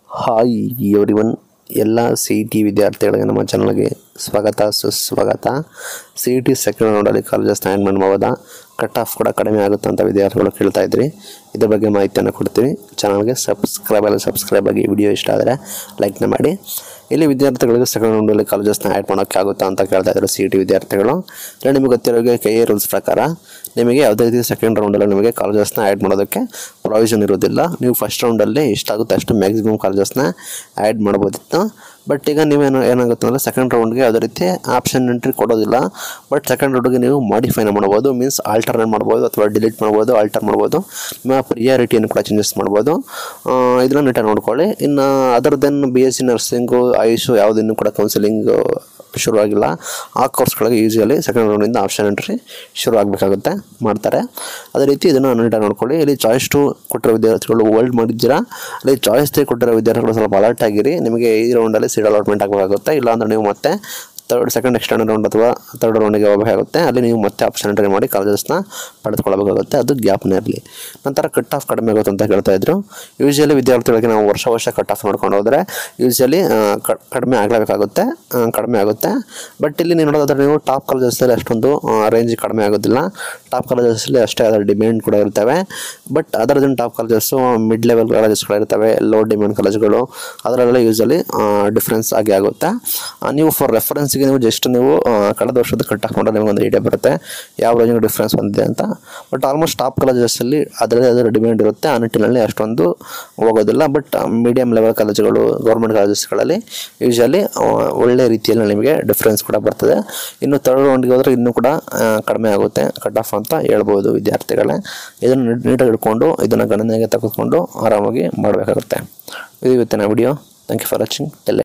hi everyone ಎಲ್ಲ C E T ವಿದ್ಯಾರ್ಥಿಗಳಿಗೆ ನಮ್ಮ ಚಾನಲ್ಗೆ ಸ್ವಾಗತ ಸುಸ್ವಾಗತ ಸಿ ಇ ಟಿ ಸೆಕೆಂಡ್ ರೌಂಡಲ್ಲಿ ಕಾಲೇಜಸ್ ಆ್ಯಡ್ ಮಾಡ್ಬೋದಾ ಕಟ್ ಆಫ್ ಕೂಡ ಕಡಿಮೆ ಆಗುತ್ತೆ ಅಂತ ವಿದ್ಯಾರ್ಥಿಗಳು ಕೇಳ್ತಾ ಇದ್ರಿ ಇದ್ರ ಬಗ್ಗೆ ಮಾಹಿತಿಯನ್ನು ಕೊಡ್ತೀವಿ ಚಾನಲ್ಗೆ ಸಬ್ಸ್ಕ್ರೈಬ್ ಅಲ್ಲಿ ಸಬ್ಸ್ಕ್ರೈಬ್ ಆಗಿ ವಿಡಿಯೋ ಇಷ್ಟ ಆದರೆ ಲೈಕ್ನ ಮಾಡಿ ಇಲ್ಲಿ ವಿದ್ಯಾರ್ಥಿಗಳಿಗೆ ಸೆಕೆಂಡ್ ರೌಂಡಲ್ಲಿ ಕಾಲೇಜಸ್ನ ಆ್ಯಡ್ ಮಾಡೋಕ್ಕೆ ಆಗುತ್ತಾ ಅಂತ ಕೇಳ್ತಾ ಇದ್ರು ಸಿ ಇ ಟಿ ವಿದ್ಯಾರ್ಥಿಗಳು ಇಲ್ಲ ನಿಮಗೆ ಗೊತ್ತಿರೋ ಕೆ ಎ ರೂಲ್ಸ್ ಪ್ರಕಾರ ನಿಮಗೆ ಯಾವುದೇ ರೀತಿ ಸೆಕೆಂಡ್ ರೌಂಡಲ್ಲಿ ನಿಮಗೆ ಕಾಲೇಜಸ್ನ ಆ್ಯಡ್ ಮಾಡೋದಕ್ಕೆ ಪ್ರಾವಿಷನ್ ಇರೋದಿಲ್ಲ ನೀವು ಫಸ್ಟ್ ರೌಂಡಲ್ಲಿ ಎಷ್ಟಾಗುತ್ತೆ ಅಷ್ಟು ಮ್ಯಾಕ್ಸಿಮಮ್ ಕಾಲೇಜಸ್ನ ಆ್ಯಡ್ ಮಾಡ್ಬೋದಿತ್ತು ಬಟ್ ಈಗ ನೀವೇನು ಏನಾಗುತ್ತೆ ಅಂದರೆ ಸೆಕೆಂಡ್ ರೌಂಡ್ಗೆ ಯಾವುದೇ ರೀತಿ ಆಪ್ಷನ್ ಎಂಟ್ರಿ ಕೊಡೋದಿಲ್ಲ ಬಟ್ ಸೆಕೆಂಡ್ ರೌಂಡ್ಗೆ ನೀವು ಮಾಡಿಫೈನ ಮಾಡ್ಬೋದು ಮೀನ್ಸ್ ಆಲ್ಟರ್ನೇಟ್ ಮಾಡ್ಬೋದು ಅಥವಾ ಡಿಲೀಟ್ ಮಾಡ್ಬೋದು ಆಲ್ಟರ್ ಮಾಡ್ಬೋದು ನಿಮ್ಮ ಪ್ರಿಯಾರಿಟಿಯನ್ನು ಕೂಡ ಚೇಂಜಸ್ ಮಾಡ್ಬೋದು ಇದನ್ನು ನೀಟಾಗಿ ನೋಡ್ಕೊಳ್ಳಿ ಇನ್ನು other than B S C nursing AYUSH ಯಾವುದಿನ್ನೂ ಕೂಡ ಕೌನ್ಸಿಲಿಂಗ್ ಶುರುವಾಗಿಲ್ಲ ಆ ಕೋರ್ಸ್ಗಳಿಗೆ ಯೂಶಲಿ ಸೆಕೆಂಡ್ ರೌಂಡಿಂದ ಆಪ್ಷನ್ ಎಂಟ್ರಿ ಶುರು ಆಗಬೇಕಾಗುತ್ತೆ ಮಾಡ್ತಾರೆ ಅದೇ ರೀತಿ ಇದನ್ನು ನೀಟಾಗಿ ನೋಡ್ಕೊಳ್ಳಿ ಇಲ್ಲಿ ಚಾಯ್ಸ್ ಟು ಕೊಟ್ಟಿರೋ ವಿದ್ಯಾರ್ಥಿಗಳು ಹೋಲ್ಡ್ ಮಾಡಿದ್ದೀರಾ ಅಲ್ಲಿ ಚಾಯ್ಸ್ ತ್ರೀ ಕೊಟ್ಟಿರೋ ವಿದ್ಯಾರ್ಥಿಗಳು ಸ್ವಲ್ಪ ಅಲರ್ಟ್ ಆಗಿರಿ ನಿಮಗೆ ಈ ರೌಂಡಲ್ಲಿ ಸೀಟ್ ಅಲಾಟ್ಮೆಂಟ್ ಆಗಬೇಕಾಗುತ್ತೆ ಇಲ್ಲಾಂದ್ರೆ ನೀವು ಮತ್ತೆ ತರ್ಡ್ ಸೆಕೆಂಡ್ ಎಕ್ಸ್ಟೆಂಡ್ ರೌಂಡ್ ಅಥವಾ ತರ್ಡ್ ರೌಂಡಿಗೆ ಹೋಗಬೇಕಾಗುತ್ತೆ ಅಲ್ಲಿ ನೀವು ಮತ್ತೆ ಆಪ್ಷನ್ ಎಂಟ್ರಿ ಮಾಡಿ ಕಾಲೇಜಸ್ನ ಪಡೆದುಕೊಳ್ಳಬೇಕಾಗುತ್ತೆ ಅದು ಗ್ಯಾಪ್ನೇ ಇರಲಿ ನಂತರ ಕಟ್ ಆಫ್ ಕಡಿಮೆ ಆಗುತ್ತೆ ಅಂತ ಹೇಳ್ತಾ ಇದ್ರು ಯೂಶಲಿ ವಿದ್ಯಾರ್ಥಿಗಳಿಗೆ ನಾವು ವರ್ಷ ವರ್ಷ ಕಟ್ ಆಫ್ ಮಾಡ್ಕೊಂಡು ಹೋದರೆ ಯೂಶಲಿ ಕಡಿಮೆ ಆಗಲೇಬೇಕಾಗುತ್ತೆ ಆ, ಕಡಿಮೆ ಆಗುತ್ತೆ ಬಟ್ ಇಲ್ಲಿ ನೀವು ನೋಡೋದಾದ್ರೆ ನೀವು ಟಾಪ್ ಕಾಲೇಜಸ್ಸಲ್ಲಿ ಅಷ್ಟೊಂದು ರೇಂಜ್ ಕಡಿಮೆ ಆಗೋದಿಲ್ಲ ಟಾಪ್ ಕಾಲೇಜಸ್ಸಲ್ಲಿ ಅಷ್ಟೇ ಅದರ ಡಿಮ್ಯಾಂಡ್ ಕೂಡ ಇರ್ತವೆ ಬಟ್ ಅದರದಿಂದ ಟಾಪ್ ಕಾಲೇಜಸ್ಸು ಮಿಡ್ ಲೆವೆಲ್ ಕಾಲೇಜಸ್ಗಳು ಇರ್ತವೆ ಲೋ ಡಿಮ್ಯಾಂಡ್ ಕಾಲೇಜ್ಗಳು ಅದರಲ್ಲೆಲ್ಲ ಯೂಶಲಿ ಡಿಫ್ರೆನ್ಸ್ ಆಗಿ ಆಗುತ್ತೆ ಆ, ನೀವು ಫಾರ್ ರೆಫರೆನ್ಸ್ಗೆ ನೀವು ಜಸ್ಟ್ ನೀವು ಆ, ಕಳೆದ ವರ್ಷದ ಕಟ್ ಆಫ್ ಮಾಡಿದ್ರೆ ನಿಮಗೆ ಒಂದು ಐಡಿಯಾ ಬರುತ್ತೆ ಯಾವ ರೇಂಜ್ ಡಿಫ್ರೆನ್ಸ್ ಬಂದಿದೆ ಅಂತ ಬಟ್ ಆಲ್ಮೋಸ್ಟ್ ಟಾಪ್ ಕಾಲೇಜಸ್ಸಲ್ಲಿ ಅದರದೇ ಅದರ ಡಿಮ್ಯಾಂಡ್ ಇರುತ್ತೆ ಆ ನಿಟ್ಟಿನಲ್ಲಿ ಅಷ್ಟೊಂದು ಹೋಗೋದಿಲ್ಲ ಬಟ್ ಮೀಡಿಯಂ ಲೆವೆಲ್ ಕಾಲೇಜುಗಳು ಗೌರ್ಮೆಂಟ್ ಕಾಲೇಜಸ್ಗಳಲ್ಲಿ ಯೂಶಲಿ ಒಳ್ಳೆ ರೀತಿಯಲ್ಲಿ ನಿಮಗೆ ಡಿಫ್ರೆನ್ಸ್ ಕೂಡ ಬರ್ತದೆ ಇನ್ನು ತರ್ಡ್ ರೌಂಡ್ಗೆ ಹೋದರೆ ಇನ್ನೂ ಕೂಡ ಆ, ಕಡಿಮೆ ಆಗುತ್ತೆ ಕಟ್ ಆಫ್ ಅಂತ ಹೇಳ್ಬೋದು ವಿದ್ಯಾರ್ಥಿಗಳೇ ಇದನ್ನು ನೀಟಾಗಿ ಹಿಡ್ಕೊಂಡು ಇದನ್ನು ಗಣನೆಗೆ ತೆಗೆದುಕೊಂಡು ಆರಾಮಾಗಿ ಮಾಡಬೇಕಾಗುತ್ತೆ ಇದು ಇವತ್ತಿನ video thank you for watching ಎಲ್ಲ